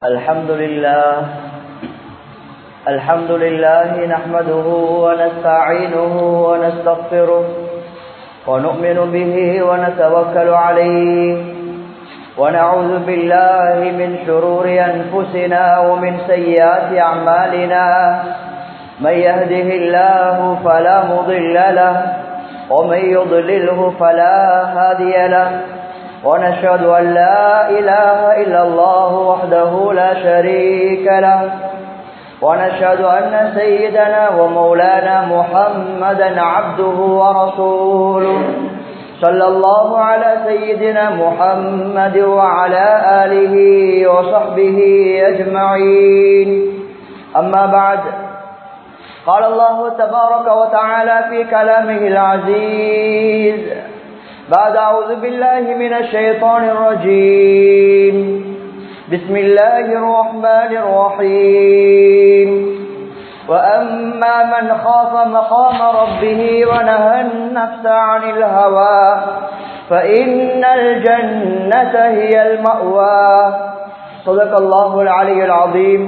الحمد لله الحمد لله نحمده ونستعينه ونستغفره ونؤمن به ونتوكل عليه ونعوذ بالله من شرور أنفسنا ومن سيئات أعمالنا من يهده الله فلا مضل له ومن يضلله فلا هادي له ونشهد أن لا إله إلا الله وحده لا شريك له ونشهد أن سيدنا ومولانا محمدا عبده ورسوله صلى الله على سيدنا محمد وعلى آله وصحبه أجمعين أما بعد قال الله تبارك وتعالى في كلامه العزيز بعد أعوذ بالله من الشيطان الرجيم بسم الله الرحمن الرحيم وأما من خاف مقام ربه ونهى النفس عن الهوى فإن الجنة هي المأوى صدق الله العلي العظيم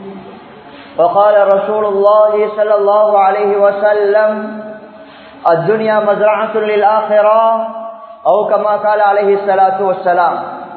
وقال رسول الله صلى الله عليه وسلم الدنيا مزرعة للآخرة أو كما قال عليه الصلاة والسلام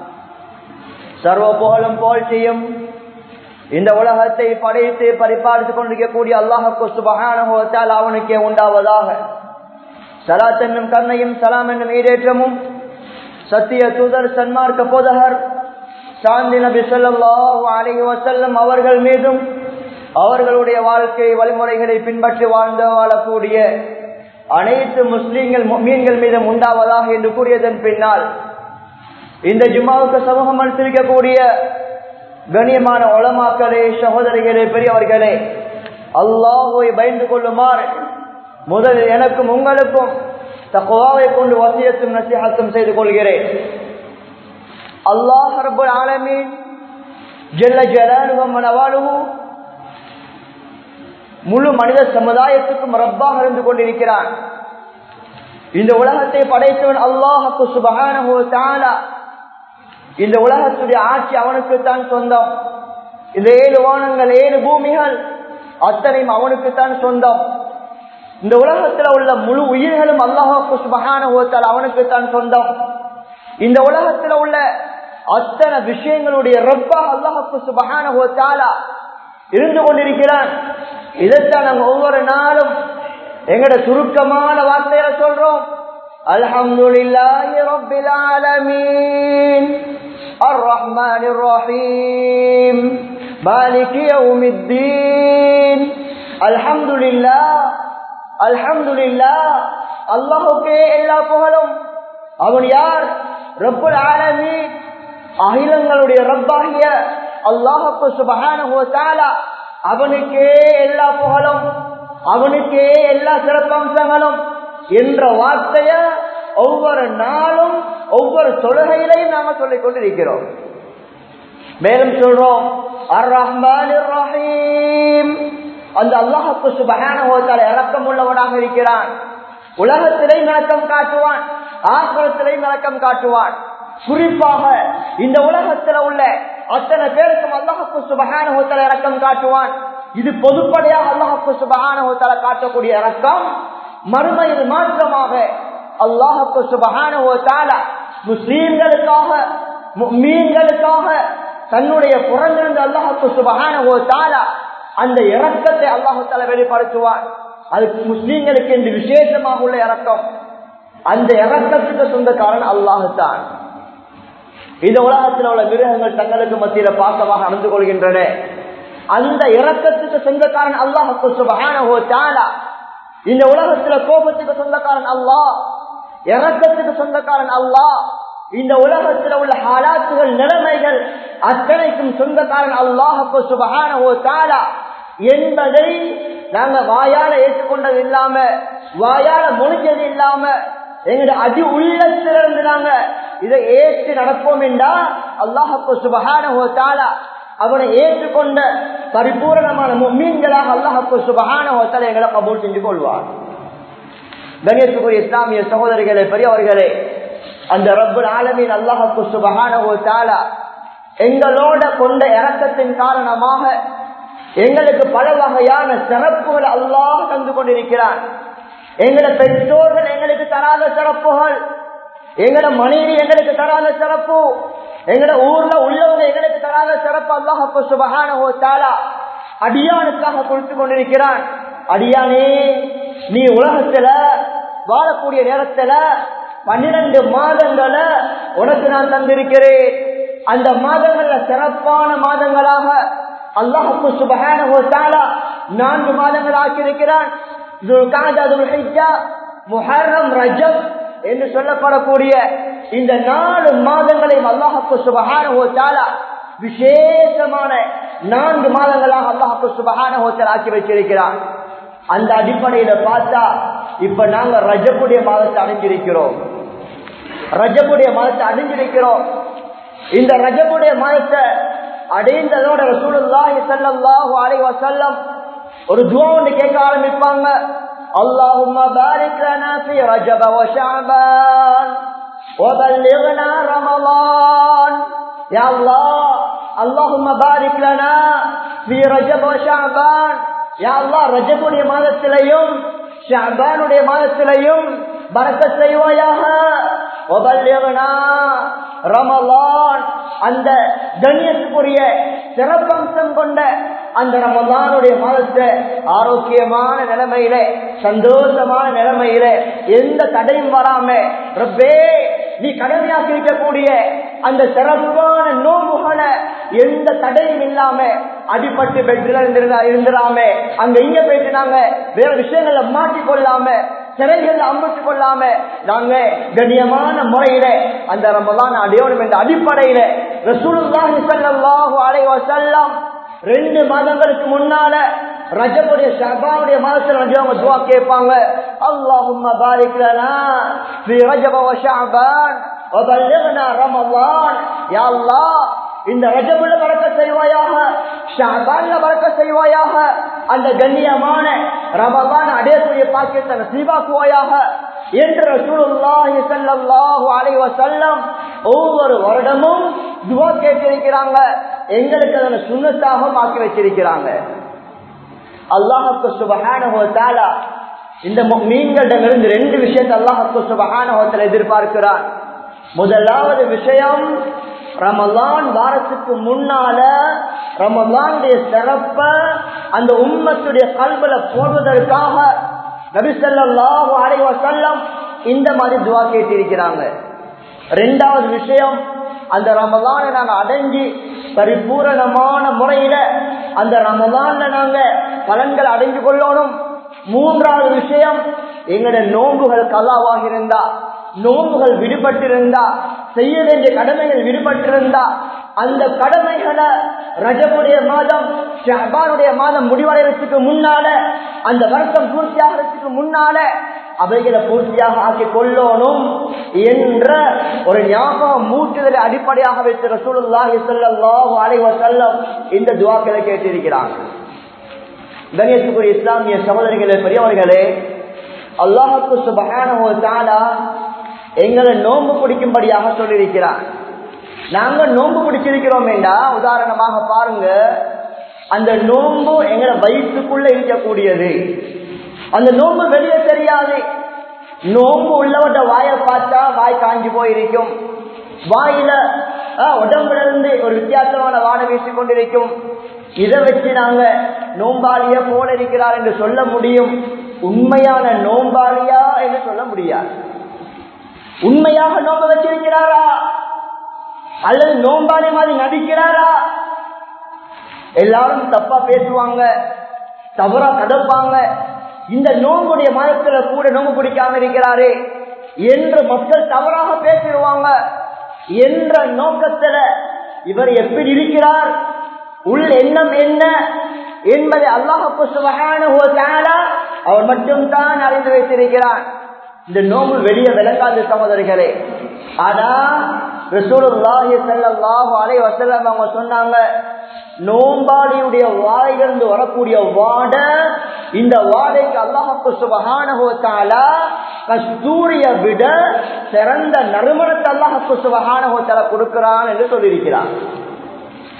சர்வ புகழும் புகழ்ச்சியும் இந்த உலகத்தை படைத்து பரிபாலித்துக் கொண்டிருக்கக்கூடிய அல்லாஹு சுபகான அவனுக்கே உண்டாவதாக சலாத் என்னும் கண்ணையும் சலாம் என்னும் ஈடேற்றமும் சத்திய தூதர் சன்மார்க்க போதகர் சாந்தி நபி சொல்லாஹு அலஹி வசல்லம் அவர்கள் மீதும் அவர்களுடைய வாழ்க்கை வழிமுறைகளை பின்பற்றி வாழ்ந்து வாழக்கூடிய அனைத்து முஸ்லீம்கள் மீன்கள் மீதும் உண்டாவதாக என்று கூறியதன் பின்னால் இந்த ஜும்மாவுக்கு சமூகம் அளித்திருக்கக்கூடிய கண்ணியமான உளமாக்களே சகோதரிகளே பெரியவர்களே அல்லாஹுவை பயந்து கொள்ளுமாறு முதலில் எனக்கும் உங்களுக்கும் தக்குவாவை கொண்டு வசியத்தும் நசிஹத்தும் செய்து கொள்கிறேன் அல்லாஹ் ரபுல் ஆலமீன் ஜெல்ல ஜலாலுகம் மனவாளுவு முழு மனித சமுதாயத்துக்கும் ரப்பாக இருந்து கொண்டிருக்கிறான் இந்த உலகத்தை படைத்தவன் அல்லாஹுக்கு சுபகான இந்த உலகத்துடைய ஆட்சி அவனுக்குத்தான் சொந்தம் இந்த ஏழு வானங்கள் ஏழு பூமிகள் அத்தனையும் அவனுக்குத்தான் சொந்தம் இந்த உலகத்தில் உள்ள முழு உயிர்களும் அல்லாஹாக்கு சுபகான அவனுக்குத்தான் சொந்தம் இந்த உலகத்தில் உள்ள அத்தனை விஷயங்களுடைய ரப்பா அல்லாஹாக்கு சுபகான இருந்து கொண்டிருக்கிறான் இதைத்தான் நாங்க ஒவ்வொரு நாளும் எங்கட சுருக்கமான வார்த்தையில சொல்றோம் அல்ஹம்துலில்லாஹி ரப்பில் ஆலமீன் الرحمن الرحيم مالك يوم الدين الحمد لله الحمد لله அல்லாஹுக்கே எல்லா புகழும் அவன் யார் ரப்புல் ஆலமீன் அகிலங்களுடைய ரப்பாகிய அல்லாஹுக்கு சுபகான அவனுக்கே எல்லா புகழும் அவனுக்கே எல்லா சிறப்பம்சங்களும் என்ற வார்த்தைய ஒவ்வொரு நாளும் ஒவ்வொரு தொழுகையிலையும் நாம சொல்லிக் கொண்டிருக்கிறோம் மேலும் சொல்றோம் அர் ரஹ்மான் ரஹீம் அந்த அல்லாஹுக்கு சுபகான இறக்கம் உள்ளவனாக இருக்கிறான் உலகத்திலே விளக்கம் காட்டுவான் ஆசிரத்திலே விளக்கம் காட்டுவான் குறிப்பாக இந்த உலகத்தில் உள்ள அத்தனை பேருக்கும் அல்லாஹுக்கு சுபகான இறக்கம் காட்டுவான் இது பொதுப்படையாக அல்லாஹுக்கு சுபகான காட்டக்கூடிய இறக்கம் மறுமையில் மாற்றமாக அல்லாஹுக்கு சுபகான முஸ்லீம்களுக்காக மீன்களுக்காக தன்னுடைய புறந்திருந்த அல்லாஹுக்கு சுபகான அந்த இறக்கத்தை அல்லாஹு தால வெளிப்படுத்துவார் அதுக்கு முஸ்லீம்களுக்கு என்று விசேஷமாக உள்ள இறக்கம் அந்த இறக்கத்துக்கு சொந்தக்காரன் அல்லாஹு தான் இந்த உலகத்தில் உள்ள மிருகங்கள் தங்களுக்கு மத்தியில பாசமாக நடந்து கொள்கின்றன அந்த இறக்கத்துக்கு சொந்தக்காரன் அல்லாஹுக்கு சுபகான இந்த உலகத்துல கோபத்துக்கு சொந்தக்காரன் அல்லாஹ் இறக்கத்துக்கு சொந்தக்காரன் அல்லாஹ் இந்த உலகத்தில் உள்ள ஹாலாத்துகள் நிலைமைகள் அத்தனைக்கும் சொந்தக்காரன் அல்லாஹுக்கு சுபகான ஓ தாலா என்பதை நாங்க வாயால ஏற்றுக்கொண்டது இல்லாம வாயால முடிஞ்சது இல்லாம எங்களுடைய அடி உள்ளத்திலிருந்து நாங்க இதை ஏற்று நடப்போம் என்றா அல்லாஹுக்கு சுபகான ஓ தாலா அவனை ஏற்றுக்கொண்ட பரிபூரணமான மீன்களாக அல்லாஹுக்கு சுபகான ஓத்தலை எங்களை கபூல் செஞ்சு கொள்வார் கணேசுக்குரிய இஸ்லாமிய சகோதரிகளே பெரியவர்களே அந்த ரப்பல் ஆலமின் அல்லாஹுக்கு சுபகான ஓ தாலா எங்களோட கொண்ட இறக்கத்தின் காரணமாக எங்களுக்கு பல வகையான சிறப்புகள் அல்லாஹ் தந்து கொண்டிருக்கிறான் எங்களோட பெற்றோர்கள் எங்களுக்கு தராத சிறப்புகள் எங்களோட மனைவி எங்களுக்கு தராத சிறப்பு எங்களோட ஊர்ல உள்ளவங்க எங்களுக்கு தராத சிறப்பு அல்லாஹப்பு சுபகான தாலா அடியானுக்காக கொடுத்து கொண்டிருக்கிறான் அடியானே நீ உலகத்துல வாழக்கூடிய நேரத்துல பன்னிரண்டு மாதங்களை உனக்கு நான் தந்திருக்கிறேன் அந்த மாதங்கள்ல சிறப்பான மாதங்களாக அல்லாஹுக்கு சுபகான நான்கு மாதங்கள் ஆக்கியிருக்கிறான் முஹர்ரம் ரஜப் என்று சொல்லப்படக்கூடிய இந்த நாலு மாதங்களையும் அல்லாஹுக்கு சுபகான விசேஷமான நான்கு மாதங்களாக அல்லாஹுக்கு சுபகான ஆக்கி வச்சிருக்கிறான் அந்த அடிப்படையில பார்த்தா இப்ப நாங்க ரஜப்புடைய மாதத்தை அடைஞ்சிருக்கிறோம் ரஜப்புடைய மாதத்தை அடைஞ்சிருக்கிறோம் இந்த ரஜப்புடைய மாதத்தை அடைந்ததோட ரசூலுல்லாஹி ஸல்லல்லாஹு அலைஹி வஸல்லம் ஒரு துஆ ஒன்று கேட்க ஆரம்பிப்பாங்க اللهم بارك لنا في رجب وشعبان وبلغنا رمضان يا الله اللهم بارك لنا في رجب وشعبان يا الله ரஜபுடைய மாதத்திலையும் ஷாபானுடைய மாதத்திலையும் பரக்க செய்வாயாக ரமலான் அந்த கண்ணியத்துக்குரிய சிறப்பம்சம் கொண்ட அந்த ரமலானுடைய மாதத்தை ஆரோக்கியமான நிலைமையில சந்தோஷமான நிலைமையில எந்த தடையும் வராம ரப்பே நீ கடமையாக்கி இருக்கக்கூடிய அந்த சிறப்பான நோம்புகளை எந்த தடையும் இல்லாம அடிப்பட்டு பெற்றுல இருந்துடாம அங்க இங்க போயிட்டு நாங்க வேற விஷயங்கள்ல மாட்டிக்கொள்ளாம சிறைகள் அம்பிட்டு கொள்ளாம நாங்க கண்ணியமான முறையில அந்த ரமலான் அடையணும் என்ற அடிப்படையில ரசூலுல்லாஹி ஸல்லல்லாஹு அலைஹி வஸல்லம் ரெண்டு மாதங்களுக்கு முன்னால ரஜபுடைய ஷபாவுடைய மாதத்துல வந்து அவங்க துவா கேட்பாங்க அல்லாஹும்ம பாரிக் லனா ஃபி ரஜப வ ஷஅபான் வ பல்லிக்னா ரமலான் யா அல்லாஹ் இந்த ரஜபுல பறக்க செய்வாயாக ஷாபான்ல பறக்க செய்வாயாக அந்த கண்ணியமான ரமபான் அடையக்கூடிய பாக்கியத்தை நசீபாக்குவாயாக என்று ரசூலுல்லாஹி ஸல்லல்லாஹு அலைஹி வஸல்லம் ஒவ்வொரு வருடமும் துவா கேட்டிருக்கிறாங்க எங்களுக்கு அதனை சுண்ணத்தாக ஆக்கி வச்சிருக்கிறாங்க அல்லாஹுக்கு சுபஹானஹு தஆலா இந்த மீன்களிடமிருந்து ரெண்டு விஷயத்தை அல்லாஹுக்கு சுபஹானஹு எதிர்பார்க்கிறான் முதலாவது விஷயம் ரமலான் வாரத்துக்கு முன்னால ரமலானுடைய சிறப்ப அந்த உம்மத்துடைய கல்வில போடுவதற்காக நபிசல்லாஹு அலைவ செல்லம் இந்த மாதிரி துவா கேட்டிருக்கிறாங்க ரெண்டாவது விஷயம் அந்த ரமலானை நாங்க அடைஞ்சி பரிபூரணமான முறையில அந்த ரமலான்ல நாங்க பலன்கள் அடைஞ்சு கொள்ளணும் மூன்றாவது விஷயம் எங்கட நோன்புகள் கலாவாக இருந்தா நோன்புகள் விடுபட்டிருந்தா செய்ய வேண்டிய கடமைகள் விடுபட்டிருந்தா அந்த கடமைகளை ரஜபுடைய மாதம் ஷஹபானுடைய மாதம் முடிவடைறதுக்கு முன்னால அந்த வருஷம் பூர்த்தியாகிறதுக்கு முன்னால அவைகளை பூர்த்தியாக ஆக்கி கொள்ளணும் என்ற ஒரு ஞாபகம் மூட்டுதலை அடிப்படையாக வைத்து ரசூலுல்லாஹி ஸல்லல்லாஹு அலைஹி வஸல்லம் இந்த துஆக்களை கேட்டிருக்கிறாங்க கணியத்துக்குரிய இஸ்லாமிய சகோதரிகளே பெரியவர்களே அல்லாஹுக்கு சுபஹானஹு வ தஆலா எங்களை நோன்பு பிடிக்கும்படியாக சொல்லியிருக்கிறார் நாங்க நோன்பு பிடிச்சிருக்கிறோம் என்றா உதாரணமாக பாருங்க அந்த நோன்பு எங்களை வயிற்றுக்குள்ள இருக்கக்கூடியது அந்த நோன்பு வெளியே தெரியாது நோன்பு உள்ளவட்ட வாயை பார்த்தா வாய் காஞ்சி போயிருக்கும் வாயில உடம்புல இருந்து ஒரு வித்தியாசமான வாடை வீசிக் கொண்டிருக்கும் இதை வச்சு நாங்க நோம்பாளியா போல இருக்கிறார் என்று சொல்ல முடியும் உண்மையான நோம்பாளியா என்று சொல்ல முடியாது உண்மையாக நோம்ப வச்சிருக்கிறாரா அல்லது நோம்பாளி மாதிரி நடிக்கிறாரா எல்லாரும் தப்பா பேசுவாங்க தவறா கதப்பாங்க இந்த நோம்புடைய மாதத்துல கூட நோம்பு பிடிக்காம இருக்கிறாரு என்று மக்கள் தவறாக பேசிடுவாங்க என்ற நோக்கத்துல இவர் எப்படி இருக்கிறார் உள் எண்ணம் என்ன என்பதை அல்லாஹு சுபகான அவர் மட்டும்தான் அறிந்து வைத்திருக்கிறார் இந்த நோம்பு வெளியே விளங்காத சகோதரிகளே ஆனா ரசூலுல்லாஹி ஸல்லல்லாஹு அலைஹி வஸல்லம் அவங்க சொன்னாங்க நோம்பாளியுடைய வாயிலிருந்து வரக்கூடிய வாட இந்த வாடைக்கு அல்லாஹு சுபஹானஹு தஆலா கஸ்தூரிய விட சிறந்த நறுமணத்தை அல்லாஹு சுபஹானஹு தஆலா கொடுக்கிறான் என்று சொல்லியிருக்கிறார்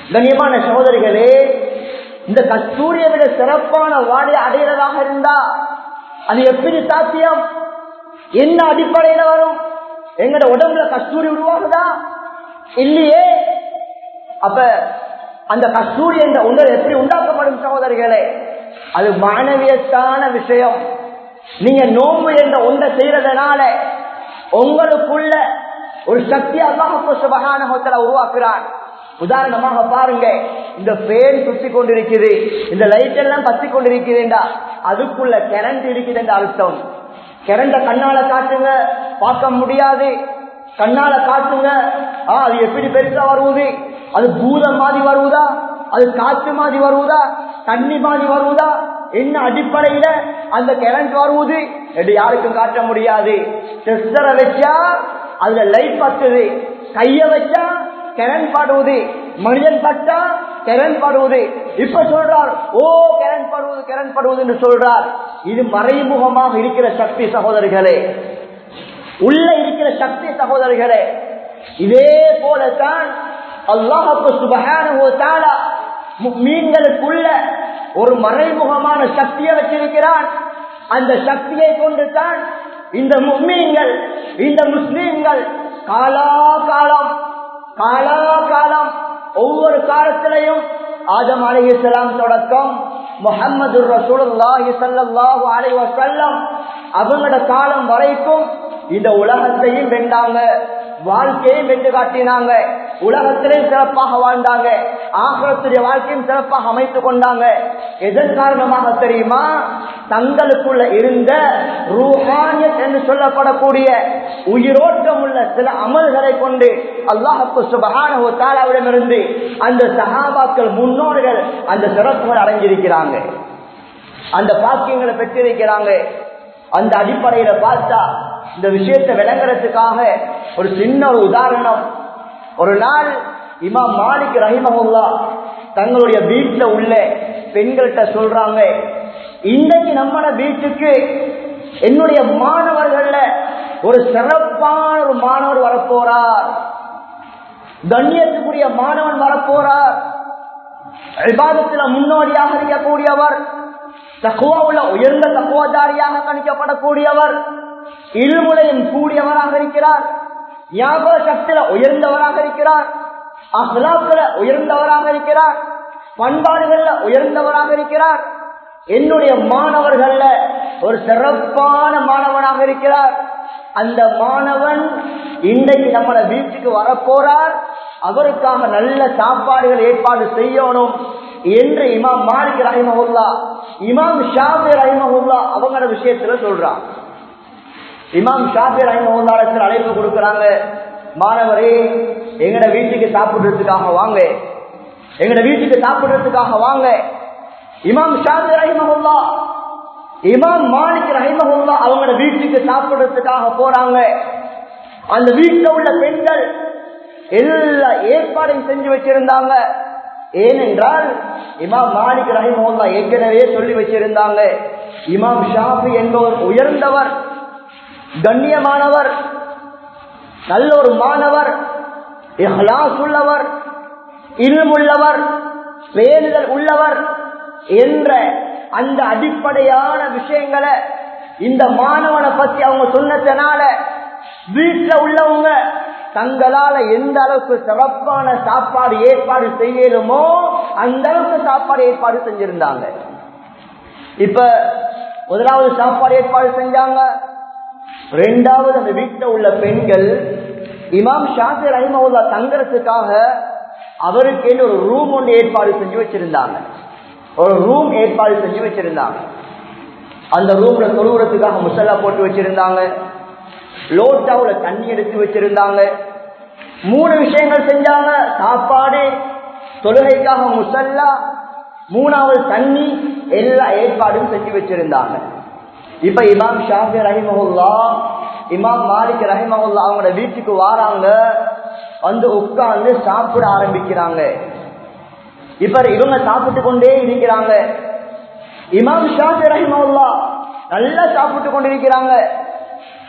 கண்ணியமான சகோதரிகளே இந்த கஸ்தூரியை விட சிறப்பான வாடை அடைகிறதாக இருந்தா அது எப்படி சாத்தியம் என்ன அடிப்படையில வரும் எங்கட உடம்புல கஸ்தூரி உருவாகுதா இல்லையே அப்ப அந்த கஸ்தூரி என்ற உடல் எப்படி உண்டாக்கப்படும் சகோதரிகளே அது மாணவியத்தான விஷயம் நீங்க நோம்பு என்ற ஒன்றை செய்யறதுனால உங்களுக்குள்ள ஒரு சக்தி அல்லாஹு சுபகான உருவாக்குறான் உதாரணமாக பாருங்க இந்த பேன் சுத்தி கொண்டிருக்குது இந்த லைட் எல்லாம் பத்தி கொண்டிருக்குதுண்டா அதுக்குள்ள கரண்ட் இருக்குதுன்ற அர்த்தம் கரண்ட கண்ணால காட்டுங்க பார்க்க முடியாது கண்ணால காட்டுங்க ஆ, அது எப்படி பெருசா வருவது அது பூதம் மாதிரி வருவதா அது காற்று மாதிரி வருவதா தண்ணி மாதிரி வருவதா என்ன அடிப்படையில அந்த கரண்ட் வருவது என்று யாருக்கும் காட்ட முடியாது டெஸ்டரை வச்சா அதுல லைட் பத்துது கைய வச்சா கரண்ட் பாடுவது மனிதன் பட்டா கரண்ட் பாடுவது இப்ப சொல்றார் ஓ கரண்ட் பாடுவது கரண்ட் பாடுவது என்று சொல்றார் இது மறைமுகமாக இருக்கிற சக்தி சகோதரர்களே உள்ள இருக்கிற சக்தி சகோதரர்களே இதே போலத்தான் அல்லாஹு சுபஹானஹு தஆலா மீன்களுக்குள்ள ஒரு மறைமுகமான சக்தியை வச்சிருக்கிறான் அந்த சக்தியை கொண்டு தான் இந்த முஸ்லீம்கள் இந்த முஸ்லீம்கள் காலா காலம் காலா காலம் ஒவ்வொரு காலத்திலையும் ஆதம் அலைஹிஸ்ஸலாம் தொடக்கம் முஹம்மது ரசூலுல்லாஹி ஸல்லல்லாஹு அலைஹி வஸல்லம் அவங்களோட காலம் வரைக்கும் இந்த உலகத்தையும் வென்றாங்க வாழ்க்கையும் வென்று காட்டினாங்க உலகத்திலையும் சிறப்பாக வாழ்ந்தாங்க ஆகலத்துடைய வாழ்க்கையும் சிறப்பாக அமைத்துக் கொண்டாங்க எதன் காரணமாக தெரியுமா தங்களுக்குள்ள இருந்த ரூஹானியத் என்று சொல்லப்படக்கூடிய உயிரோட்டம் உள்ள சில அமல்களை கொண்டு அல்லாஹுக்கு சுபகான தாலாவிடமிருந்து அந்த சஹாபாக்கள் முன்னோர்கள் அந்த சிறப்புகள் அடைஞ்சிருக்கிறாங்க அந்த பாக்கியங்களை பெற்றிருக்கிறாங்க அந்த அடிப்படையில பார்த்தா இந்த விஷயத்தை விளங்குறதுக்காக ஒரு சின்ன ஒரு உதாரணம் ஒரு நாள் இமாம் மாலிக் ரஹிமஹுல்லா தங்களுடைய வீட்டுல உள்ள பெண்கள்கிட்ட சொல்றாங்க இன்றைக்கு நம்மள வீட்டுக்கு என்னுடைய மாணவர்கள்ல ஒரு சிறப்பான ஒரு மாணவர் வரப்போறார் கண்ணியத்துக்குரிய மாணவன் வரப்போறார் விவாதத்துல முன்னோடியாக இருக்கக்கூடியவர் தக்குவா உள்ள உயர்ந்த தக்குவதாரியாக கணிக்கப்படக்கூடியவர் இருமுலையும் கூடியவராக இருக்கிறார் ஞாபக சக்தியில உயர்ந்தவராக இருக்கிறார் அஹ்லாக்கள உயர்ந்தவராக இருக்கிறார் பண்பாடுகள்ல உயர்ந்தவராக இருக்கிறார் என்னுடைய மாணவர்கள்ல ஒரு சிறப்பான மாணவனாக இருக்கிறார் அந்த மாணவன் இன்றைக்கு நம்மள வீட்டுக்கு வரப்போறார் அவருக்காக நல்ல சாப்பாடுகள் ஏற்பாடு செய்யணும் என்று இமாம் மாலிக் ரஹிமஹுல்லா இமாம் ஷாபி ரஹிமஹுல்லா அவங்களோட விஷயத்துல சொல்றான் இமாம் ஷாபி ரஹிமஹுல்லாடத்தில் அழைப்பு கொடுக்கறாங்க மாணவரே எங்கட வீட்டுக்கு சாப்பிடுறதுக்காக வாங்க எங்கட வீட்டுக்கு சாப்பிடுறதுக்காக வாங்க இமாம் ஷாபி ரஹிமஹுல்லா இமாம் மாலிக் ரஹிமஹுல்லா அவங்களோட வீட்டுக்கு சாப்பிடுறதுக்காக போறாங்க அந்த வீட்டுல உள்ள பெண்கள் எல்லா ஏற்பாடையும் செஞ்சு வச்சிருந்தாங்க ஏனென்றால் இமாம் மாலிக் ரஹிமஹுல்லா ஏற்கனவே சொல்லி வச்சிருந்தாங்க இமாம் ஷாஃபி என்பவர் உயர்ந்தவர் கண்ணியமானவர் நல்ல ஒரு மாணவர் இஹ்லாஸ் உள்ளவர் இருமுள்ளவர் பேணுதல் உள்ளவர் என்ற அந்த அடிப்படையான விஷயங்களை இந்த மாணவனை பத்தி அவங்க சொன்னதுனால வீட்டுல உள்ளவங்க தங்களால எந்த அளவுக்கு சிறப்பான சாப்பாடு ஏற்பாடு செய்யலுமோ அந்த அளவுக்கு சாப்பாடு ஏற்பாடு செஞ்சிருந்தாங்க இப்ப முதலாவது சாப்பாடு ஏற்பாடு செஞ்சாங்க ரெண்டாவது அந்த வீட்டுல உள்ள பெண்கள் இமாம் ஷாஃபி ரஹிமவுல்லா தங்கறதுக்காக அவருக்கு ஒரு ரூம் ஒன்று ஏற்பாடு செஞ்சு வச்சிருந்தாங்க ஒரு ரூம் ஏற்பாடு செஞ்சு வச்சிருந்தாங்க அந்த ரூம்ல தொழுவுறதுக்காக முசல்லா போட்டு வச்சிருந்தாங்க லோட்டாவுல தண்ணி எடுத்து வச்சிருந்தாங்க மூணு விஷயங்கள் செஞ்சாங்க சாப்பாடு தொழுகைக்காக முசல்லா மூணாவது தண்ணி எல்லா ஏற்பாடும் செஞ்சு வச்சிருந்தாங்க இப்ப இமாம் ஷாஃபி ரஹிமஹுல்லா இமாம் மாலிக் ரஹிமஹுல்லா அவங்களோட வீட்டுக்கு வாராங்க வந்து உட்கார்ந்து சாப்பிட ஆரம்பிக்கிறாங்க இப்ப இவங்க சாப்பிட்டு கொண்டே இருக்கிறாங்க இமாம் ஷாஃபி ரஹிமஹுல்லா நல்லா சாப்பிட்டு கொண்டிருக்கிறாங்க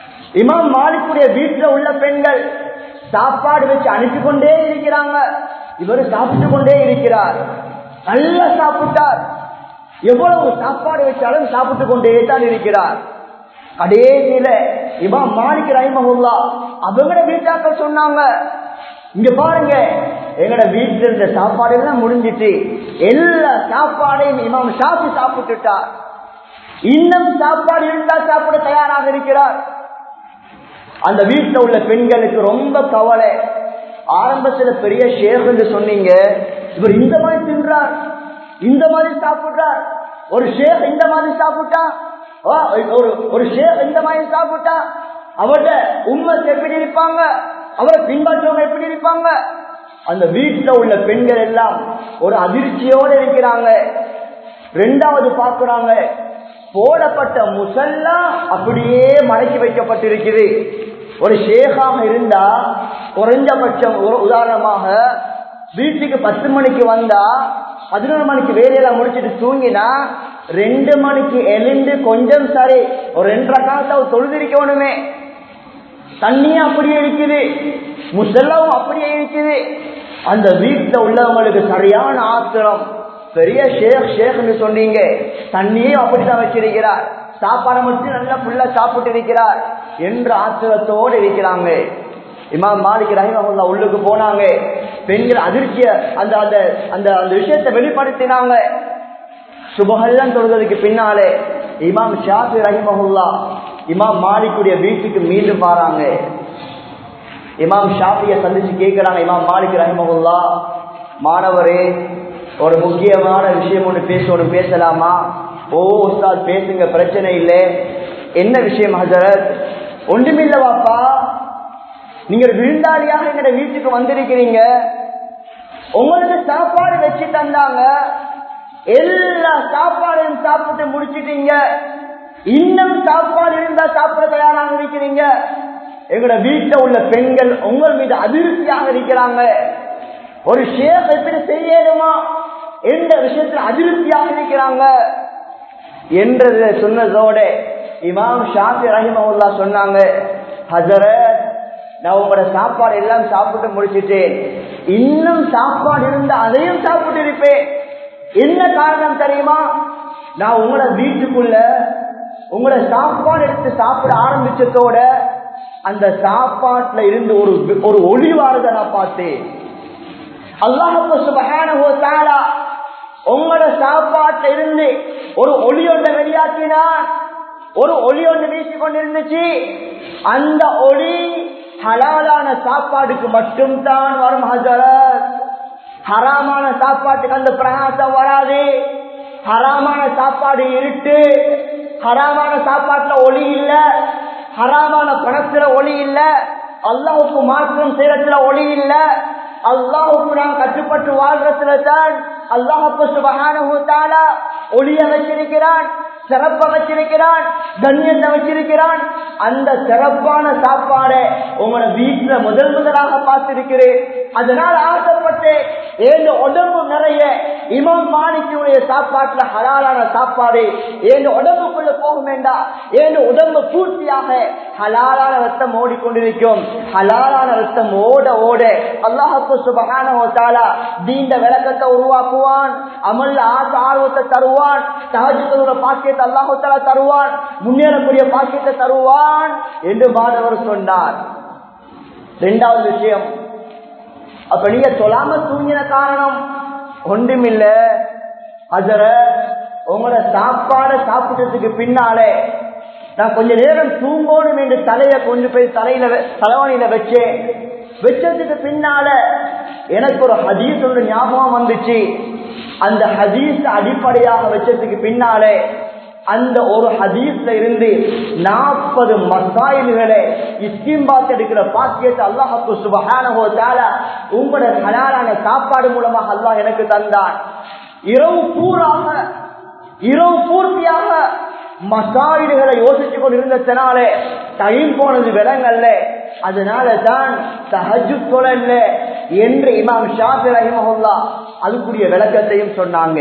இமாம் மாலிக்குடைய வீட்டுல உள்ள பெண்கள் சாப்பாடு வச்சு அனுப்பி கொண்டே இருக்கிறாங்க இவர் சாப்பிட்டு கொண்டே இருக்கிறார் நல்லா சாப்பிட்டார் எவ்வளவு சாப்பாடு வச்சாலும் சாப்பிட்டு கொண்டே தான் இருக்கிறார் கடைசியில இமாம் மாலிக் ரஹிமஹுல்லா அவங்கள வீட்டாக்கள் சொன்னாங்க இங்க பாருங்க எங்கட வீட்டுல இருந்த சாப்பாடு எல்லாம் முடிஞ்சிட்டு எல்லா சாப்பாடையும் இமாம் ஷாஃபி சாப்பிட்டுட்டார் இன்னும் சாப்பாடு இருந்தா சாப்பிட தயாராக இருக்கிறார் அந்த வீட்டுல உள்ள பெண்களுக்கு ரொம்ப கவலை ஆரம்பத்துல பெரிய ஷேர் என்று சொன்னீங்க இவர் இந்த மாதிரி தின்றார் இந்த மாதிரி சாப்பிடுறார் ஒரு ஷேக் இந்த மாதிரி சாப்பிட்டா ஆ, ஒரு ஒரு ஷேக் இந்த மாதிரி சாப்பிட்டா அவர்கிட்ட உண்மை எப்படி இருப்பாங்க அவரை பின்பற்றவங்க எப்படி இருப்பாங்க அந்த வீட்டுல உள்ள பெண்கள் எல்லாம் ஒரு அதிர்ச்சியோடு இருக்கிறாங்க ரெண்டாவது பார்க்கிறாங்க போடப்பட்ட முசல்லா அப்படியே மடக்கி வைக்கப்பட்டிருக்குது ஒரு ஷேகாக இருந்தா குறைஞ்சபட்சம் ஒரு உதாரணமாக வீட்டுக்கு பத்து மணிக்கு வந்தா பதினொரு மணிக்கு வேலையெல்லாம் முடிச்சிட்டு தூங்கினா ரெண்டு மணிக்கு எழுந்து கொஞ்சம் சரி ஒரு ரெண்டரை காலத்தை தொழுதிருக்கணுமே தண்ணியும் அப்படியே இருக்குது முசல்லாவும் அப்படியே இருக்குது அந்த வீட்டுல உள்ளவங்களுக்கு சரியான ஆத்திரம் பெரிய ஷேக் ஷேக்னு சொன்னீங்க தண்ணியும் அப்படித்தான் வச்சிருக்கிறார் சாப்பாடை மட்டும் நல்லா ஃபுல்லா சாப்பிட்டு இருக்கிறார் என்ற ஆத்திரத்தோடு இருக்கிறாங்க இமாம் மாலிக் ரஹிமஹுல்லா உள்ளுக்கு போனாங்க பெண்கள் அதிர்ச்சிய அந்த அந்த அந்த அந்த விஷயத்தை வெளிப்படுத்தினாங்க சுபகல்லாம் தொழுவதற்கு பின்னாலே இமாம் ஷாஃபி ரஹிமஹுல்லா இமாம் மாலிக்குடைய வீட்டுக்கு மீண்டும் பாராங்க இமாம் ஷாஃபிய சந்திச்சு கேட்கிறாங்க இமாம் மாலிக் ரஹிமஹுல்லா மாணவரே ஒரு முக்கியமான விஷயம் ஒன்று பேசணும் பேசலாமா ஓ உஸ்தாத் பேசுங்க பிரச்சனை இல்லை என்ன விஷயம் ஹசரத் ஒன்றுமில்ல வாப்பா நீங்க ஒரு விருந்தாளியாக எங்கட வீட்டுக்கு வந்திருக்கிறீங்க உங்களுக்கு சாப்பாடு வச்சு தந்தாங்க எல்லா சாப்பாடையும் சாப்பிட்டு முடிச்சிட்டீங்க இன்னும் சாப்பாடு இருந்தா சாப்பிட தயாராக இருக்கிறீங்க எங்களோட வீட்டுல உள்ள பெண்கள் உங்கள் மீது அதிருப்தியாக இருக்கிறாங்க ஒரு ஷேக் எப்படி செய்யணுமா எந்த விஷயத்துல அதிருப்தியாக இருக்கிறாங்க என்றது சொன்னதோட இமாம் ஷாஃபி ரஹிமவுல்லா சொன்னாங்க ஹசரத் நான் உங்களோட சாப்பாடு எல்லாம் சாப்பிட்டு முடிச்சிட்டேன் இன்னும் சாப்பாடு இருந்தா அதையும் சாப்பிட்டு இருப்பேன் என்ன காரணம் தெரியுமா நான் உங்களோட வீட்டுக்குள்ள உங்களோட சாப்பாடு எடுத்து சாப்பிட ஆரம்பிச்சதோட அந்த சாப்பாட்டுல இருந்து ஒரு ஒரு ஒளி வாரத நான் பார்த்தேன் அல்லாஹு சுபஹானஹு தஆலா உங்களோட சாப்பாட்டுல இருந்து ஒரு ஒளி ஒன்றை வெளியாக்கினார் ஒரு ஒளி ஒன்று வீசி கொண்டிருந்துச்சு அந்த ஒளி ஹலாலான சாப்பாடுக்கு மட்டும்தான் வரும் ஹசரத் ஹராமான சாப்பாட்டுக்கு அந்த பிரகாசம் வராது ஹராமான சாப்பாடு இருட்டு ஹராமான சாப்பாட்டுல ஒளி இல்ல ஹராமான பணத்துல ஒளி இல்ல அல்லாஹுக்கு மாற்றம் செய்யறதுல ஒளி இல்ல அல்லாஹுக்கு நாம் கட்டுப்பட்டு வாழ்றதுல தான் அல்லாஹுக்கு சுபகான ஒளிய வச்சிருக்கிறான் சிறப்ப வச்சிருக்கிறான் கண்ணியத்தை வச்சிருக்கிறான் அந்த சிறப்பான சாப்பாடை உங்களோட வீட்டுல முதல் முதலாக பார்த்திருக்கிறேன் அதனால் ஆசைப்பட்டு ஏழு உடம்பு நிறைய இமாம் மாணிக்குடைய சாப்பாட்டுல ஹலாலான சாப்பாடு ஏழு உடம்புக்குள்ள போகும் வேண்டாம் ஏழு உடம்பு பூர்த்தியாக ஹலாலான ரத்தம் ஓடிக்கொண்டிருக்கும் ஹலாலான ரத்தம் ஓட ஓட அல்லாஹப்பு சுபகான தீண்ட விளக்கத்தை உருவாக்குவான் அமல்ல ஆசை ஆர்வத்தை தருவான் சகஜத்தோட பாக்கியத்தை அல்லாஹால தருவான் முன்னேறக்கூடிய பாக்கியத்தை தருவான் என்று மாணவர் சொன்னார் இரண்டாவது விஷயம் அப்ப நீங்க சொல்லாம தூங்கின காரணம் ஒன்றுமில்ல ஹசர உங்களோட சாப்பாடை சாப்பிட்டதுக்கு பின்னாலே நான் கொஞ்ச நேரம் தூங்கணும் என்று தலைய கொண்டு போய் தலையில வெ- தலைவாணியில வச்சேன் வச்சதுக்கு பின்னால எனக்கு ஒரு ஹதீஸ் ஒன்று ஞாபகம் வந்துச்சு அந்த ஹதீஸ் அடிப்படையாக வச்சதுக்கு பின்னாலே அந்த ஒரு ஹதீஸ்ல இருந்து நாற்பது மசாயில்களை இஸ்திம்பாத் எடுக்கிற பாக்கியத்தை அல்லாஹு சுபஹானஹு தஆலா உங்களோட ஹலாலான சாப்பாடு மூலமாக அல்லாஹ் எனக்கு தந்தான் இரவு பூராக இரவு பூர்த்தியாக மசாயிடுகளை யோசிச்சு கொண்டு இருந்ததுனாலே டைம் போனது விலங்கல்ல அதனால தான் தஹஜு தொழல்ல என்று இமாம் ஷாஃபி ரஹிமஹுல்லா அதுக்குரிய விளக்கத்தையும் சொன்னாங்க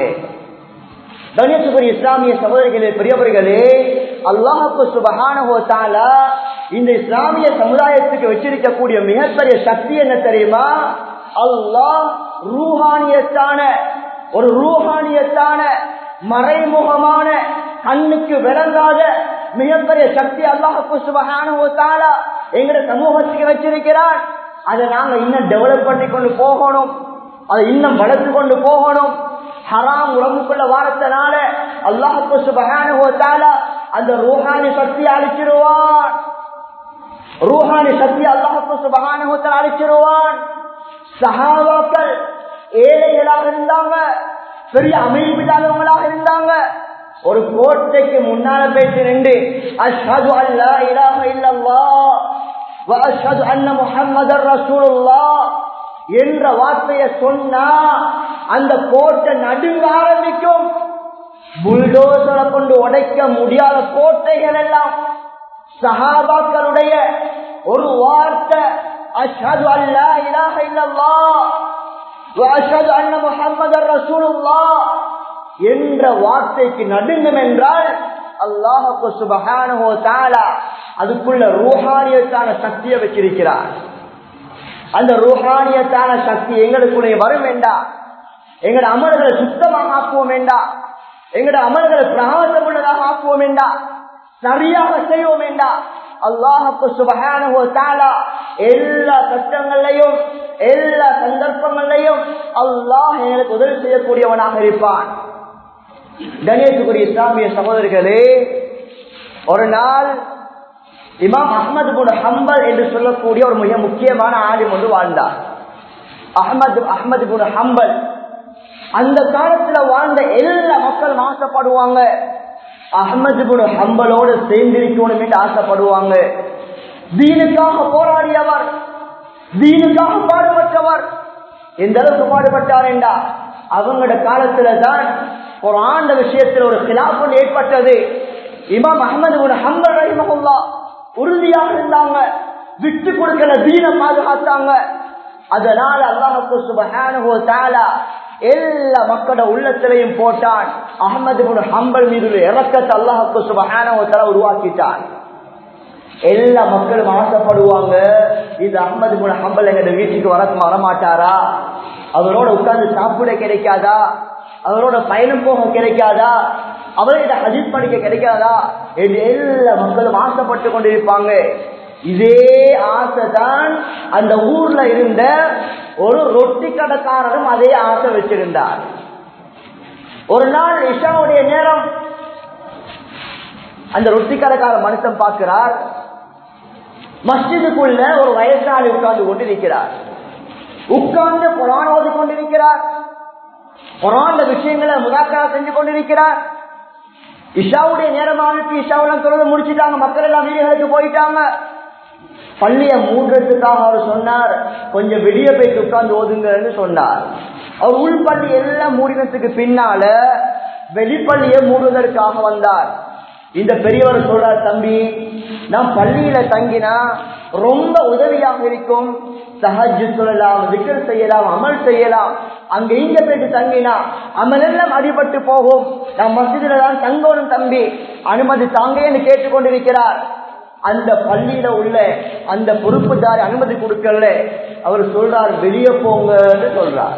கணேசபுரி இஸ்லாமிய சகோதரிகளே பெரியவர்களே அல்லாஹு சுபஹானஹு தஆலா இந்த இஸ்லாமிய சமுதாயத்துக்கு வச்சிருக்கக்கூடிய மிகப்பெரிய சக்தி என்ன தெரியுமா அல்லாஹ் ரூஹானியத்தான ஒரு ரூஹானியத்தான மறைமுகமான கண்ணுக்கு விளங்காத மிகப்பெரிய சக்தி அல்லாஹுக்கு சுபகான எங்கட சமூகத்துக்கு வச்சிருக்கிறான் அதை நாங்க இன்னும் டெவலப் பண்ணி கொண்டு போகணும் அதை இன்னும் வளர்த்து கொண்டு போகணும் ஹராம் உடம்புக்குள்ள வாரத்தினால அல்லாஹுக்கு சுபகான அந்த ரூஹானி சக்தி அழிச்சிருவான் ரூஹானி சக்தி அல்லாஹுக்கு சுபகான அழிச்சிருவான் சஹாபாக்கள் ஏழைகளாக இருந்தாங்க பெரிய அமைப்பில்லாதவங்களாக இருந்தாங்க ஒரு கோட்டைக்கு முன்னால போயிட்டு நின்று அஷ்ஹது அல்லா இலாஹ இல்லல்லாஹ் வ அஷ்ஹது அன்ன முஹம்மதர் ரசூலுல்லாஹ் என்ற வார்த்தையை சொன்னா அந்த கோட்டை நடுங்க ஆரம்பிக்கும் புல்டோசரை கொண்டு உடைக்க முடியாத கோட்டைகள் எல்லாம் சஹாபாக்களுடைய ஒரு வார்த்தை அஷ்ஹது அல்லா இலாஹ இல்லல்லாஹ் வ அஷ்ஹது அன்ன முஹம்மதர் ரசூலுல்லாஹ் என்ற வார்த்தைக்கு நடுங்கும் என்றால் அல்லாஹு சுபஹானஹு தஆலா அதுக்குள்ள ரூஹானியத்தான சக்தியை வச்சிருக்கிறார் அந்த ரூஹானியத்தான சக்தி எங்களுக்குள்ளே வரும் வேண்டாம் எங்கட அமல்களை சுத்தமாக ஆக்குவோம் வேண்டாம் எங்கட அமல்களை பிரகாசம் உள்ளதாக ஆக்குவோம் வேண்டாம் சரியாக செய்வோம் வேண்டாம் அல்லாஹுக்கு சுபஹானஹு தஆலா எல்லா கஷ்டங்களையும் எல்லா சந்தர்ப்பங்களையும் அல்லாஹ் எங்களுக்கு உதவி செய்யக்கூடியவனாக இருப்பான் கணேசுக்குரிய இஸ்லாமிய சகோதரர்களே ஒரு நாள் இமாம் அஹமது குன் ஹம்பல் என்று சொல்லக்கூடிய ஒரு மிக முக்கியமான ஆலிம் ஒன்று வாழ்ந்தார் அஹமது அஹமது குன் ஹம்பல் அந்த காலத்துல வாழ்ந்த எல்லா மக்களும் ஆசைப்படுவாங்க அஹமது குன் ஹம்பலோடு சேர்ந்திருக்கணும் என்று ஆசைப்படுவாங்க தீனுக்காக போராடியவர் தீனுக்காக பாடுபட்டவர் எந்த அளவுக்கு பாடுபட்டார் என்றா அவங்களோட காலத்துல தான் ஒரு ஆண்ட விஷயத்தில் ஒரு கிலாப்பு ஏற்பட்டது இமாம் அஹமது ஒரு ஹம்பல் ரஹிமகுல்லா உறுதியாக இருந்தாங்க விட்டு கொடுக்கல தீன பாதுகாத்தாங்க அதனால அல்லாஹுக்கு சுபஹானஹு தஆலா எல்லா மக்களோட உள்ளத்திலையும் போட்டான் அகமது குன் ஹம்பல் மீது இறக்கத்தை அல்லாஹுக்கு சுபஹானஹு தஆலா உருவாக்கிட்டான் எல்லா மக்களும் ஆசைப்படுவாங்க இது அஹமது குன் ஹம்பல் எங்க வீட்டுக்கு வர வரமாட்டாரா அவரோட உட்கார்ந்து சாப்பிட கிடைக்காதா அவரோட பயணம் போக கிடைக்காதா அவர்கிட்ட ஹஜித் படிக்க கிடைக்காதா என்று எல்லா மக்களும் ஆசைப்பட்டு கொண்டிருப்பாங்க இதே ஆசை தான் அந்த ஊர்ல இருந்த ஒரு ரொட்டி கடைக்காரரும் அதே ஆசை வச்சிருந்தார் ஒரு நாள் இஷாவுடைய நேரம் அந்த ரொட்டி கடைக்கார மனுஷன் பார்க்கிறார் மஸ்ஜிதுக்குள்ள ஒரு வயசாளி உட்கார்ந்து கொண்டிருக்கிறார் உட்கார்ந்து குரான் ஓதி கொண்டிருக்கிறார் குரான் விஷயங்களை முதாக்கரா செஞ்சு கொண்டிருக்கிறார் இஷாவுடைய நேரமானுக்கு இஷாவெல்லாம் தொடர்ந்து முடிச்சுட்டாங்க மக்கள் எல்லாம் வீடுகளுக்கு போயிட்டாங்க பள்ளிய மூன்றதுக்காக அவர் சொன்னார் கொஞ்சம் வெளியே போயிட்டு உட்கார்ந்து ஓதுங்கன்னு சொன்னார் அவர் உள்பள்ளி எல்லாம் மூடினத்துக்கு பின்னால வெளிப்பள்ளியை மூடுவதற்காக வந்தார் இந்த பெரியவர் சொல்றார் தம்பி நான் பள்ளியில தங்கினா ரொம்ப உதவியாக இருக்கும் சஹஜ் சொல்லலாம் விக்கர் செய்யலாம் அமல் செய்யலாம் அங்க இங்க போயிட்டு தங்கினா அமல் எல்லாம் அடிபட்டு போகும் நான் மசிதில தான் தங்கணும் தம்பி அனுமதி தாங்கன்னு கேட்டுக்கொண்டிருக்கிறார் அந்த பள்ளியில உள்ள அந்த பொறுப்புதாரி அனுமதி கொடுக்கல அவர் சொல்றார் வெளியே போங்கன்னு சொல்றார்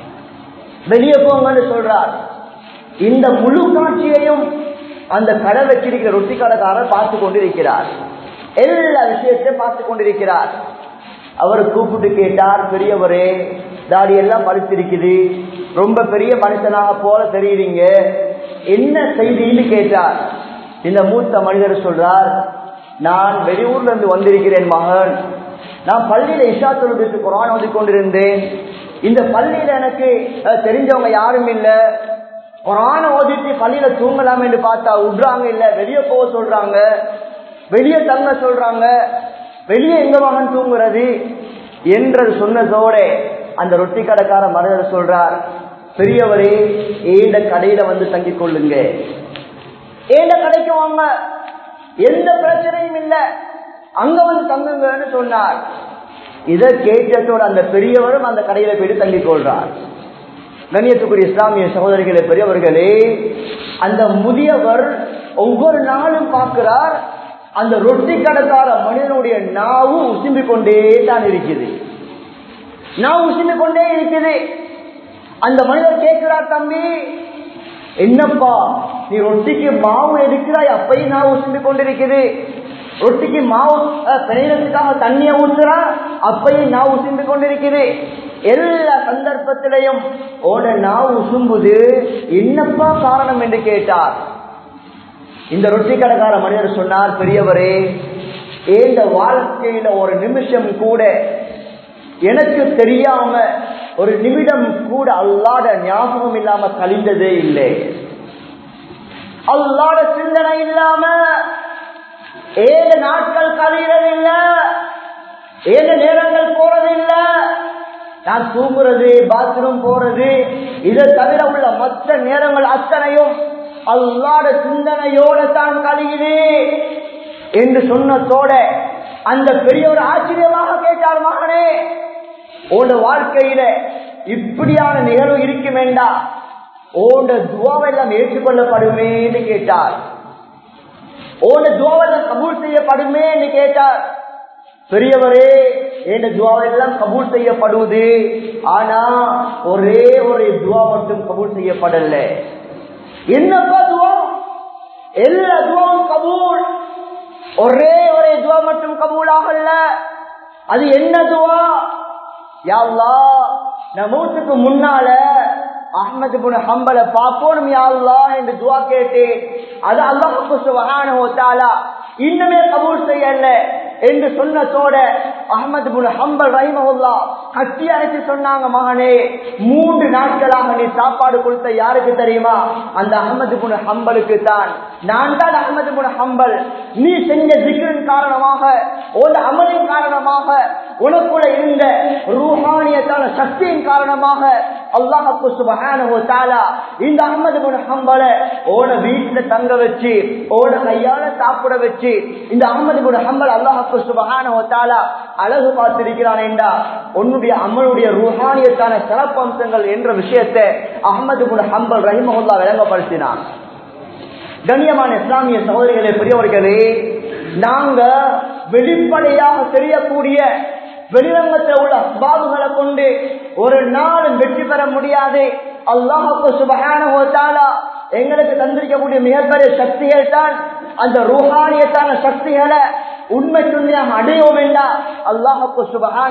வெளியே போங்கன்னு சொல்றார் இந்த முழு காட்சியையும் அந்த கடை வச்சிருக்கிற ரொட்டி கடைக்காரர் பார்த்து கொண்டிருக்கிறார் எல்லா விஷயத்தையும் பார்த்து கொண்டிருக்கிறார் அவர் கூப்பிட்டு கேட்டார் பெரியவரே தாடி எல்லாம் பழுத்திருக்குது ரொம்ப பெரிய மனுஷனாக போல தெரியுறீங்க என்ன செய்தின்னு கேட்டார் இந்த மூத்த மனிதர் சொல்றார் நான் வெளியூர்ல இருந்து வந்திருக்கிறேன் மகன் நான் பள்ளியில இஷா தொழுதுக்கு குரான் ஓதி கொண்டிருந்தேன் இந்த பள்ளியில எனக்கு அஹ், தெரிஞ்சவங்க யாரும் இல்லை குரான ஓதிட்டு பள்ளியில தூங்கலாம் என்று பார்த்தா விடுறாங்க இல்ல வெளியே போக சொல்றாங்க வெளியே தங்க சொல்றாங்க வெளியே எங்க மகன் தூங்குறது என்றது சொன்னதோட அந்த ரொட்டி கடைக்கார மனிதர் சொல்றார் பெரியவரே ஏண்ட கடையில வந்து தங்கிக் கொள்ளுங்க ஏண்ட கடைக்கு வாங்க எந்த பிரச்சனையும் இல்ல அங்க வந்து தங்குங்கன்னு சொன்னார் இதை கேட்டதோட அந்த பெரியவரும் அந்த கடையில போயிட்டு தங்கிக் கொள்றார் கண்ணியத்துக்குரிய இஸ்லாமிய சகோதரிகளே பெரியவர்களே அந்த முதியவர் ஒவ்வொரு நாளும் பார்க்கிறார் அந்த ரொட்டி கடைக்கார மனிதனுடைய நாவு உசும்பிக் கொண்டே தான் இருக்குது நாவு உசும்பிக் கொண்டே இருக்குது அந்த மனிதர் கேட்கிறார் தம்பி என்னப்பா நீ ரொட்டிக்கு மாவு எடுக்கிறாய் அப்பையும் நான் உசும்பி கொண்டிருக்குது ரொட்டிக்கு மாவு பிணையத்துக்காக தண்ணிய ஊற்றுறா அப்பையும் நான் உசும்பி கொண்டிருக்குது எல்லா சந்தர்ப்பத்திலையும் ஓட நான் உசும்புது என்னப்பா காரணம் என்று கேட்டார் இந்த ரொட்டி கடைக்கார மனிதர் சொன்னார் பெரியவரே இந்த வாழ்க்கையில ஒரு நிமிஷம் கூட எனக்கு தெரியாம ஒரு நிமிடம் கூட அல்லாட ஞாபகம் இல்லாம கழிந்ததே இல்லை அல்லாட சிந்தனை இல்லாம ஏழு நாட்கள் கழியறதில்ல ஏழு நேரங்கள் போறதில்ல நான் தூங்குறது பாத்ரூம் போறது இதை தவிர உள்ள மற்ற நேரங்கள் அத்தனையும் அல்லாட சிந்தனையோட தான் கழியுது என்று சொன்னதோட அந்த பெரிய ஒரு ஆச்சரியமாக கேட்டார் மகனே உன் வாழ்க்கையில இப்படியான நிகழ்வு இருக்க வேண்டாம் ஓண்ட துவாவெல்லாம் ஏற்றுக்கொள்ளப்படுமே என்று கேட்டார் ஓண்ட துவாவெல்லாம் கபூல் செய்யப்படுமே என்று கேட்டார் பெரியவரே என் துவாவெல்லாம் கபூல் செய்யப்படுவது ஆனா ஒரே ஒரு துவா மட்டும் கபூல் செய்யப்படல என்னப்பா துவா எல்லா துவாவும் கபூல் ஒரே ஒரே துவா மட்டும் கபூல் ஆகல அது என்ன துவா யாவ்லா நான் மூத்துக்கு முன்னால அஹமது புன ஹம்பல பாப்போனும் யாழ்லா என்று துவா கேட்டேன் அது அல்லாஹுக்கு சுபஹானஹு தஆலா இன்னுமே கபூல் செய்யல என்று சொன்னதோட அஹமது புன ஹம்பல் ரஹிமஹுல்லா கட்டி அணைச்சு சொன்னாங்க மகனே மூன்று நாட்களாக நீ சாப்பாடு கொடுத்த யாருக்கு தெரியுமா அந்த அகமது புன ஹம்பலுக்கு தான் நான் தான் அகமது புன ஹம்பல் நீ செஞ்ச சிக்கரின் காரணமாக உன் அமலின் காரணமாக உனக்குள்ள இருந்த ரூஹானியத்தான சக்தியின் காரணமாக அல்லாஹு சுபஹானஹு தஆலா இந்த அஹமது பின் ஹம்பல ஓட வீட்டுல தங்க வச்சு ஓட கையால சாப்பிட வச்சு இந்த அஹமது பின் ஹம்பல் அல்லாஹு சுபஹானஹு தஆலா அழகு பார்த்திருக்கிறான் என்றா உன்னுடைய அமலுடைய ரூஹானியத்தான சிறப்பம்சங்கள் என்ற விஷயத்தை அஹமது பின் ஹம்பல் ரஹிமஹுல்லா விளங்கப்படுத்தினான் கண்ணியமான இஸ்லாமிய சகோதரிகளே பெரியவர்களே நாங்க வெளிப்படையாக தெரியக்கூடிய வெளிரங்கத்தில் உள்ள பாபுகளை கொண்டு ஒரு நாள் வெற்றி பெற முடியாது அல்லாஹுக்கு சுபகான எங்களுக்கு தந்திருக்கக்கூடிய மிகப்பெரிய சக்திகள் தான் அந்த ரூஹானியத்தான சக்திகளை உண்மை துணியாக அடையோம் என்றா அல்லாஹுக்கு சுபகான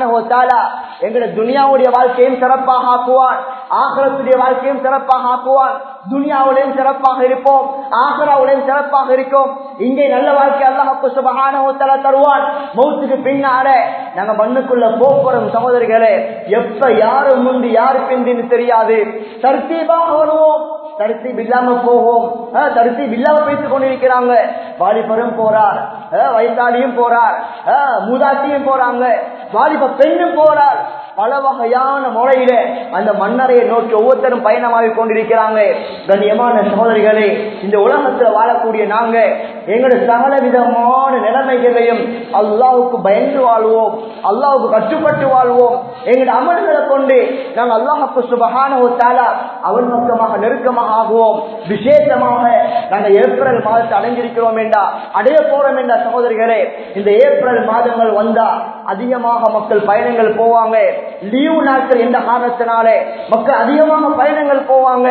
எங்களை துனியாவுடைய வாழ்க்கையும் சிறப்பாக ஆக்குவான் ஆகலத்துடைய வாழ்க்கையும் சிறப்பாக ஆக்குவான் துனியாவுடையும் சிறப்பாக இருப்போம் ஆகராவுடையும் சிறப்பாக இருக்கும் இங்கே நல்ல வாழ்க்கை அல்லாஹுக்கு சுபகான தருவான் மௌத்துக்கு பின்னால நாங்க மண்ணுக்குள்ள போக்குவரம் சகோதரிகளே எப்ப யாரு முந்தி யாரு பிந்தின்னு தெரியாது தர்த்தீபாக வருவோம் தரிசீப் இல்லாம போவோம் தரிசீப் இல்லாம பேசிக் கொண்டிருக்கிறாங்க வாலிபரும் போறார் வயசாலியும் போறார் மூதாட்டியும் போறாங்க வாலிப பெண்ணும் போறார் பல வகையான முறையில அந்த மன்னரையை நோக்கி ஒவ்வொருத்தரும் பயணமாகி கொண்டிருக்கிறாங்க கண்ணியமான சகோதரிகளே இந்த உலகத்துல வாழக்கூடிய நாங்க எங்களுடைய சகல விதமான நிலைமைகளையும் அல்லாவுக்கு பயந்து வாழ்வோம் அல்லாவுக்கு கட்டுப்பட்டு வாழ்வோம் எங்களுடைய அமல்களை கொண்டு நாங்கள் அல்லாஹுக்கு சுபகான தாலா அவன் பக்கமாக நெருக்கமாக ஆகுவோம் விசேஷமாக நாங்கள் ஏப்ரல் மாதத்தை அடைஞ்சிருக்கிறோம் என்றா அடைய போறோம் என்ற சகோதரிகளே இந்த ஏப்ரல் மாதங்கள் வந்தா அதிகமாக மக்கள் பயணங்கள் போவாங்க லீவு நாட்கள் எந்த காரணத்தினாலே மக்கள் அதிகமாக பயணங்கள் போவாங்க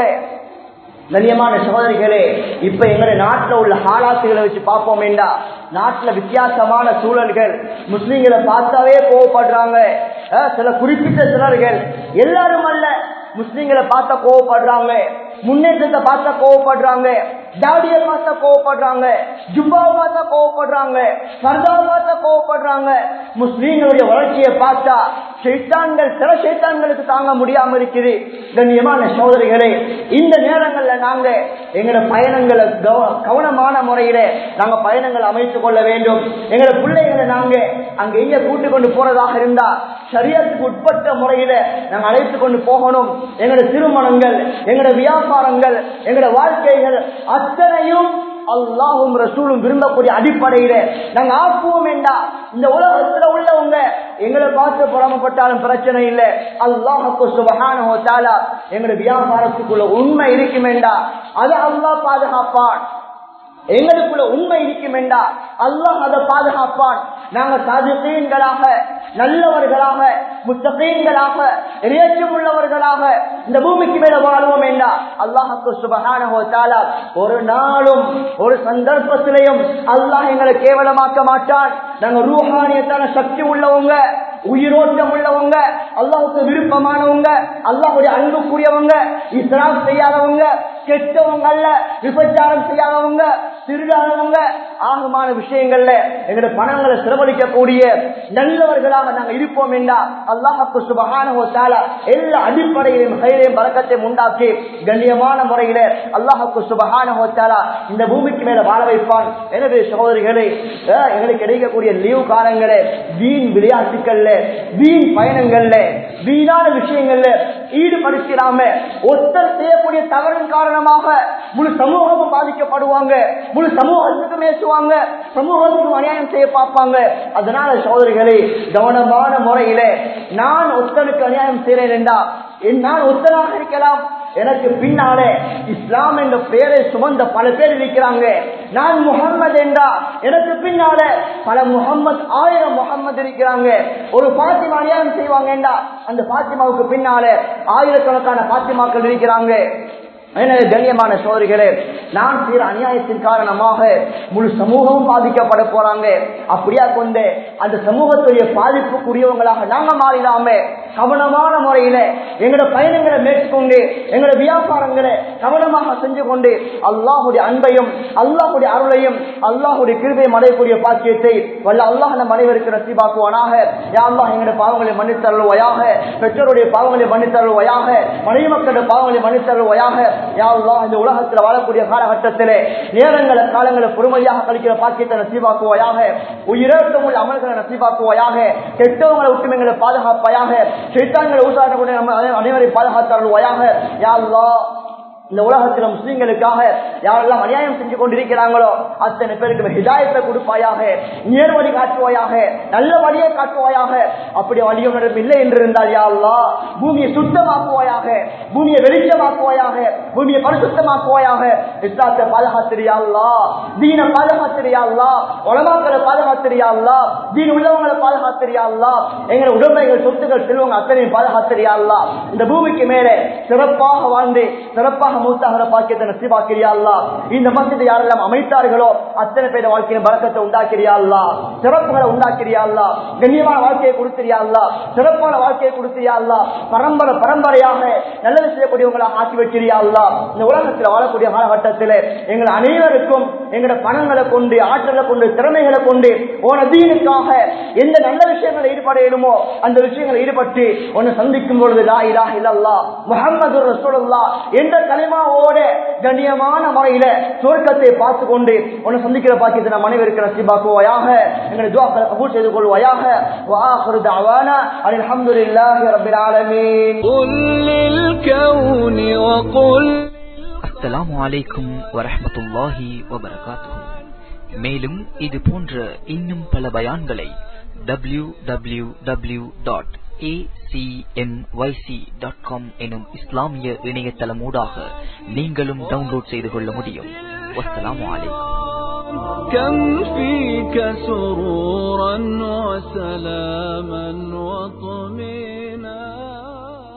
கண்ணியமான சகோதரிகளே இப்ப எங்களுடைய நாட்டில் உள்ள ஹாலாத்துகளை வச்சு பார்ப்போம் என்றா நாட்டுல வித்தியாசமான சூழல்கள் முஸ்லீம்களை பார்த்தாவே கோவப்படுறாங்க சில குறிப்பிட்ட சிலர்கள் எல்லாரும் அல்ல முஸ்லீம்களை பார்த்தா கோவப்படுறாங்க முன்னேற்றத்தை பார்த்தா கோவப்படுறாங்க தாடியை பார்த்தா கோவப்படுறாங்க ஜுப்பாவை பார்த்தா கோவப்படுறாங்க சர்தாவை பார்த்தா கோவப்படுறாங்க முஸ்லீம்களுடைய வளர்ச்சியை பார்த்தா சைத்தான்கள் சில சைத்தான்களுக்கு தாங்க முடியாம இருக்குது கண்ணியமான சோதரிகளே இந்த நேரங்கள்ல நாங்க எங்களோட பயணங்களை கவனமான முறையில நாங்க பயணங்கள் அமைத்துக் கொள்ள வேண்டும் எங்களோட பிள்ளைகளை நாங்க அங்க எங்க கூட்டு கொண்டு போறதாக இருந்தா சரியத்துக்கு உட்பட்ட முறையில நாங்க அழைத்து கொண்டு போகணும் எங்களோட திருமணங்கள் எங்களோட வியாபாரங்கள் எங்களோட வாழ்க்கைகள் அத்தனையும் அல்லாஹும் ரசூலும் விரும்பக்கூடிய அடிப்படையில நாங்க ஆக்குவோம் வேண்டா இந்த உலகத்துல உள்ளவங்க எங்களை பார்த்து புறமப்பட்டாலும் பிரச்சனை இல்லை அல்லாஹுக்கு சுபகான தாலா எங்களுடைய வியாபாரத்துக்குள்ள உண்மை இருக்கும் வேண்டா அதை அல்லாஹ் பாதுகாப்பான் எங்களுக்குள்ள உண்மை இருக்கும் என்றா அல்லாஹ் அதை பாதுகாப்பான் நாங்க சாதிக்கீன்களாக நல்லவர்களாக முத்தகீன்களாக இறையச்சம் உள்ளவர்களாக இந்த பூமிக்கு மேல வாழ்வோம் என்றா அல்லாஹுக்கு சுபகான ஒரு நாளும் ஒரு சந்தர்ப்பத்திலையும் அல்லாஹ் எங்களை கேவலமாக்க மாட்டான் நாங்க ரூஹானியத்தான சக்தி உள்ளவங்க உயிரோட்டம் உள்ளவங்க அல்லாஹுக்கு விருப்பமானவங்க அல்லாஹுடைய அன்புக்குரியவங்க இஸ்லாம் செய்யாதவங்க கெட்டவங்க அல்ல விபச்சாரம் செய்யாதவங்க திருடாதவங்க ஆகமான விஷயங்கள்ல எங்களுடைய பணங்களை செலவழிக்கக்கூடிய நல்லவர்களாக நாங்கள் இருப்போம் என்றா அல்லாஹுக்கு சுபகான எல்லா அடிப்படையிலும் கையிலையும் பழக்கத்தையும் உண்டாக்கி கண்ணியமான முறையில அல்லாஹுக்கு சுபகான இந்த பூமிக்கு மேல வாழ வைப்பான் எனவே சகோதரிகளே அஹ், எங்களுக்கு கிடைக்கக்கூடிய லீவ் காலங்களே வீண் விளையாட்டுக்கள்ல வீண் பயணங்கள்ல வீணான விஷயங்கள்ல ஈடுபடுத்திடாம ஒருத்தர் செய்யக்கூடிய தவறின் காரணமாக முழு சமூகமும் பாதிக்கப்படுவாங்க முழு சமூகத்துக்கு பேசுவாங்க சமூகத்துக்கு அநியாயம் செய்ய பார்ப்பாங்க அதனால சோதரிகளே கவனமான முறையில நான் ஒருத்தனுக்கு அநியாயம் செய்கிறேன் என்றா என் நான் ஒத்தனாக இருக்கலாம் எனக்கு பின்னாலே இஸ்லாம் என்ற பெயரை சுமந்த பல பேர் இருக்கிறாங்க நான் முகம்மது என்றா எனக்கு பின்னாலே பல முகம்மது ஆயிரம் முகம்மது இருக்கிறாங்க ஒரு பாத்திமா அநியாயம் செய்வாங்க என்றா அந்த பாத்திமாவுக்கு பின்னாலே ஆயிரக்கணக்கான பாத்திமாக்கள் இருக்கிறாங்க எனவே கண்ணியமான சோதரிகளே நான் செய்கிற அநியாயத்தின் காரணமாக முழு சமூகமும் பாதிக்கப்பட போறாங்க அப்படியா கொண்டு அந்த சமூகத்துடைய பாதிப்புக்குரியவங்களாக நாங்க மாறிடாம கவனமான முறையில எங்களோட பயணங்களை மேற்கொண்டு எங்களோட வியாபாரங்களை கவனமாக செஞ்சு கொண்டு அல்லாஹுடைய அன்பையும் அல்லாஹுடைய அருளையும் அல்லாஹுடைய கிருபையும் அடையக்கூடிய பாக்கியத்தை வல்ல அல்லாஹ் நம் அனைவருக்கு நசிபாக்குவானாக யா அல்லாஹ் எங்களுடைய பாவங்களை மன்னித்தருள்வாயாக பெற்றோருடைய பாவங்களை மன்னித்தருள்வாயாக மனைவி மக்களுடைய பாவங்களை மன்னித்தருள்வாயாக யா அல்லாஹ் இந்த உலகத்தில் வாழக்கூடிய காலகட்டத்திலே நேரங்களை காலங்களை பொறுமையாக கழிக்கிற பாக்கியத்தை நசீபாக்குவாயாக உயிரோட்டம் உள்ள அமல்களை நசீபாக்குவாயாக கெட்டவங்களை விட்டு எங்களை பாதுகாப்பாயாக சைத்தான்களை ஊசாட்டக்கூடிய நம்ம அனைவரை பாதுகாத்தருள்வாயாக யா அல்லாஹ் இந்த உலகத்துல முஸ்லிம்களுக்காக யாரெல்லாம் அநியாயம் செஞ்சு கொண்டிருக்கிறாங்களோ அத்தனை பேருக்கு ஹிதாயத்தை கொடுப்பாயாக நேர்வழி காட்டுவாயாக நல்ல வழியை காட்டுவாயாக அப்படி வழியும் இல்லை என்று இருந்தால் யா அல்லாஹ் பூமியை சுத்தமாக்குவாயாக பூமியை வெளிச்சமாக்குவாயாக பூமியை பரிசுத்தமாக்குவாயாக இஸ்லாத்தை பாதுகாத்திரியா அல்லா தீன பாதுகாத்திரியா அல்லா உலமாக்களை பாதுகாத்திரியா அல்லா தீன் உள்ளவங்களை பாதுகாத்திரியா அல்லா எங்களை உடமைகள் சொத்துக்கள் செல்வங்க அத்தனையும் பாதுகாத்திரியா அல்லா இந்த பூமிக்கு மேலே சிறப்பாக வாழ்ந்து சிறப்பாக மூத்தாகிற பாக்கியத்தை நசிவாக்கிறியா அல்லா இந்த மசிதை யாரெல்லாம் அமைத்தார்களோ அத்தனை பேர் வாழ்க்கையின் பழக்கத்தை உண்டாக்கிறியா அல்லா சிறப்புகளை உண்டாக்கிறியா அல்லா கண்ணியமான வாழ்க்கையை கொடுத்திரியா அல்லா சிறப்பான வாழ்க்கையை கொடுத்திரியா அல்லா பரம்பரை பரம்பரையாக நல்லது செய்யக்கூடியவங்களாக ஆக்கி வைக்கிறியா அல்லா இந்த உலகத்தில் வாழக்கூடிய காலகட்டத்தில் எங்கள் அனைவருக்கும் எங்களோட பணங்களை கொண்டு ஆற்றலை கொண்டு திறமைகளை கொண்டு உன தீனுக்காக எந்த நல்ல விஷயங்களை ஈடுபடையணுமோ அந்த விஷயங்களை ஈடுபட்டு உன்னை சந்திக்கும் பொழுது லா இலா இல்லல்லா முகமது ரசூலுல்லா என்ற கலிமாவோட கண்ணியமான முறையில சுவர்க்கத்தை பார்த்து கொண்டு உன்னை சந்திக்கிற பாக்கியத்தை நம் அனைவருக்கு நசிபாக்குவாயாக எங்களை துவாக்களை கபூல் செய்து கொள்வாயாக وآخر دعوانا أن الحمد لله رب العالمين قل للكون وقل அஸ்ஸலாமு அலைக்கும் வரஹ்மத்துல்லாஹி வபரகாத்துஹு மேலும் இது போன்ற இன்னும் பல பயான்களை W W W dot dot com எனும் இஸ்லாமிய இணையதளமூடாக நீங்களும் டவுன்லோட் செய்து கொள்ள முடியும் வஸ்ஸலாமு அலைக்கும் كم فيك سرورا وسلاما وطمئنا